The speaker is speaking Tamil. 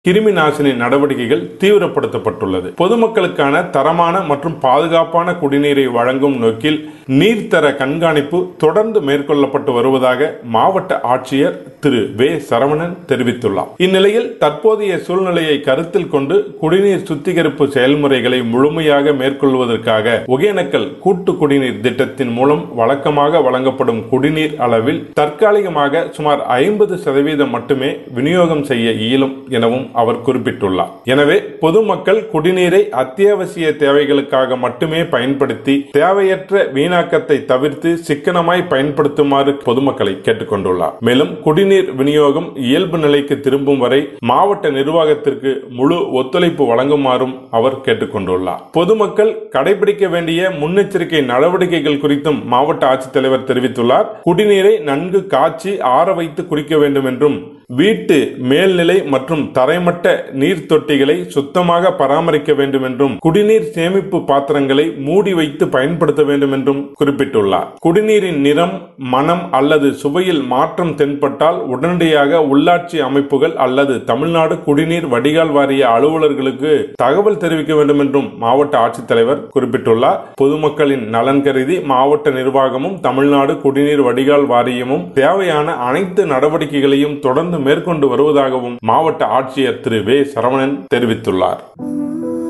கிருமி நாசினி நடவடிக்கைகள் தீவிரப்படுத்தப்பட்டுள்ளது பொதுமக்களுக்கான தரமான மற்றும் பாதுகாப்பான குடிநீரை வழங்கும் நோக்கில் நீர்த்தர கண்காணிப்பு தொடர்ந்து மேற்கொள்ளப்பட்டு வருவதாக மாவட்ட ஆட்சியர் திரு வே சரவணன் தெரிவித்துள்ளார் இந்நிலையில் தற்போதைய சூழ்நிலையை கருத்தில் கொண்டு குடிநீர் சுத்திகரிப்பு செயல்முறைகளை முழுமையாக மேற்கொள்வதற்காக ஒகேனக்கல் கூட்டு குடிநீர் திட்டத்தின் மூலம் வழக்கமாக வழங்கப்படும் குடிநீர் அளவில் தற்காலிகமாக சுமார் ஐம்பது சதவீதம் மட்டுமே விநியோகம் செய்ய இயலும் எனவும் அவர் குறிப்பிட்டுள்ளார் எனவே பொதுமக்கள் குடிநீரை அத்தியாவசிய தேவைகளுக்காக மட்டுமே பயன்படுத்தி தேவையற்ற வீணாக்கத்தை தவிர்த்து சிக்கனமாய் பயன்படுத்துமாறு பொதுமக்களை கேட்டுக்கொண்டுள்ளார் மேலும் குடிநீர் விநியோகம் இயல்பு நிலைக்கு திரும்பும் வரை மாவட்ட நிர்வாகத்திற்கு முழு ஒத்துழைப்பு வழங்குமாறும் அவர் கேட்டுக்கொண்டுள்ளார் பொதுமக்கள் கடைபிடிக்க வேண்டிய முன்னெச்சரிக்கை நடவடிக்கைகள் குறித்தும் மாவட்ட ஆட்சித்தலைவர் தெரிவித்துள்ளார் குடிநீரை நன்கு காய்ச்சி ஆற வைத்து குடிக்க வேண்டும் என்றும் வீட்டு மேல்நிலை மற்றும் தரைமட்ட நீர் தொட்டிகளை சுத்தமாக பராமரிக்க வேண்டும் என்றும் குடிநீர் சேமிப்பு பாத்திரங்களை மூடி வைத்து பயன்படுத்த வேண்டும் என்றும் குறிப்பிட்டுள்ளார் குடிநீரின் நிறம் மனம் அல்லது சுவையில் மாற்றம் தென்பட்டால் உடனடியாக உள்ளாட்சி அமைப்புகள் அல்லது தமிழ்நாடு குடிநீர் வடிகால் வாரிய அலுவலர்களுக்கு தகவல் தெரிவிக்க வேண்டும் என்றும் மாவட்ட ஆட்சித்தலைவர் குறிப்பிட்டுள்ளார் பொதுமக்களின் நலன் கருதி மாவட்ட நிர்வாகமும் தமிழ்நாடு குடிநீர் வடிகால் வாரியமும் தேவையான அனைத்து நடவடிக்கைகளையும் தொடர்ந்து மேற்கொண்டு வருவதாகவும் மாவட்ட ஆட்சியர் திரு வே சரவணன் தெரிவித்துள்ளார்